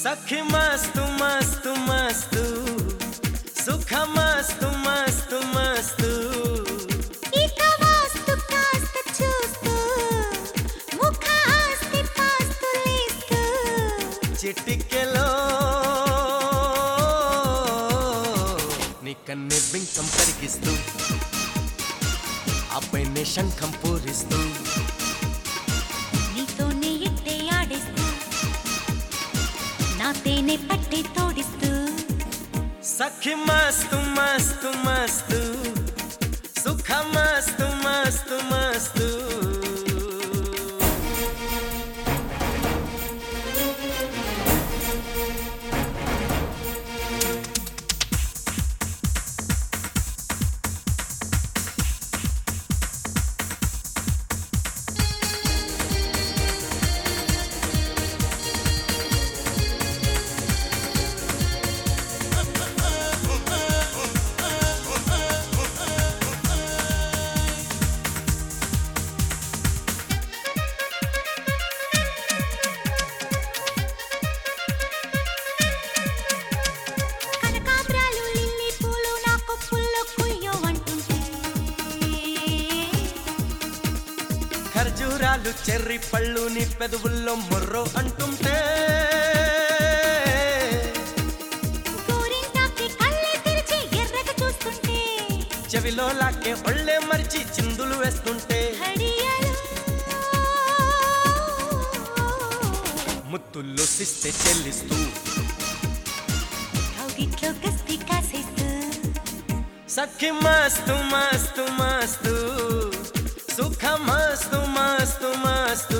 సఖి మస్తు మస్తు మస్తు సుఖ మస్తు మస్తు మస్తు ఇక వాస్తు కాస్త చూస్తూ ముఖ ఆస్తి పాస్తులేస్తూ చిటికెలో నీ కన్నె బింకం కరిగిస్తూ ఆపైనే శంఖం పూరిస్తూ నీతోనే ఇట్టే ఆడేస్తూ నా తేనె పట్టి తోడిస్తూ సఖి మస్తు మస్తు మస్తు సుఖ మస్తు మస్తు మస్తు కనకాంబరాలు లిల్లీ పూలు నా కొప్పుల్లో కుయ్యో అంటుంటే ఖర్జూరాలు చెర్రి పళ్ళు నీ పెదవుల్లో మొర్రో అంటుంటే గోరింటాకి కళ్ళే తెరిచి ఎర్రగా చూస్తుంటే చెవిలో లాకే ఒళ్ళే మరిచి చిందులు వేస్తుంటే హడియలో ముత్తుల్లో సిస్తే చెల్లిస్తూ కౌగిట్లో గస్తి కాసేస్తూ సఖి మస్తు మస్తు మస్తు సుఖ మస్తు మస్తు మస్తు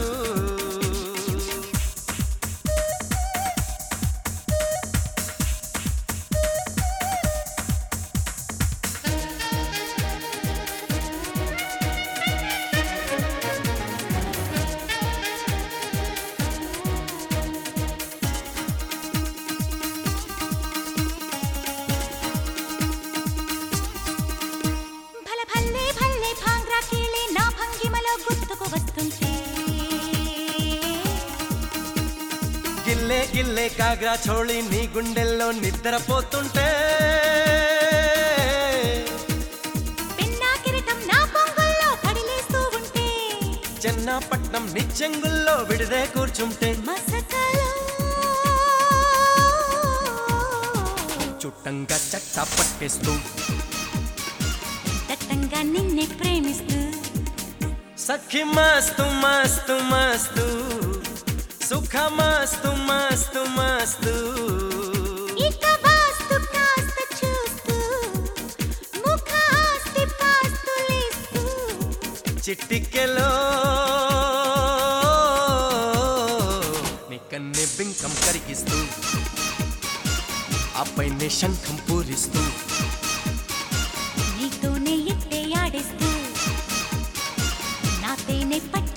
భల భల్లే భల్లే భాంగ్రా కీలే నా భంగిమలో గుర్తుకు వస్తుంటే గిల్లే గిల్లే కాగ్రా చోళి నీ గుండెల్లో నిద్రపోతుంటే పిన్నా కిరీటం నా పొంగుల్లో పడిలేస్తూ ఉంటే చెన్నాపట్నం నిచ్చెంగుల్లో విడిదే కూర్చుంటే మసకలో చుట్టంగా చట్టా పట్టేస్తూ దట్టంగా నిన్నే ప్రేమిస్తూ సఖి మస్తు మస్తు మస్తు సుఖ మస్తు మస్తు మస్తు ఇక వాస్తు కాస్త చూస్తూ ముఖ ఆస్తి పాస్తులేస్తూ చిట్టికెలో నీ కన్నె బింకం కరిగిస్తూ ఆపైనే శంఖం పూరిస్తూ నీతోనే ఇట్టే ఆడేస్తూ నా తేనె పట్టి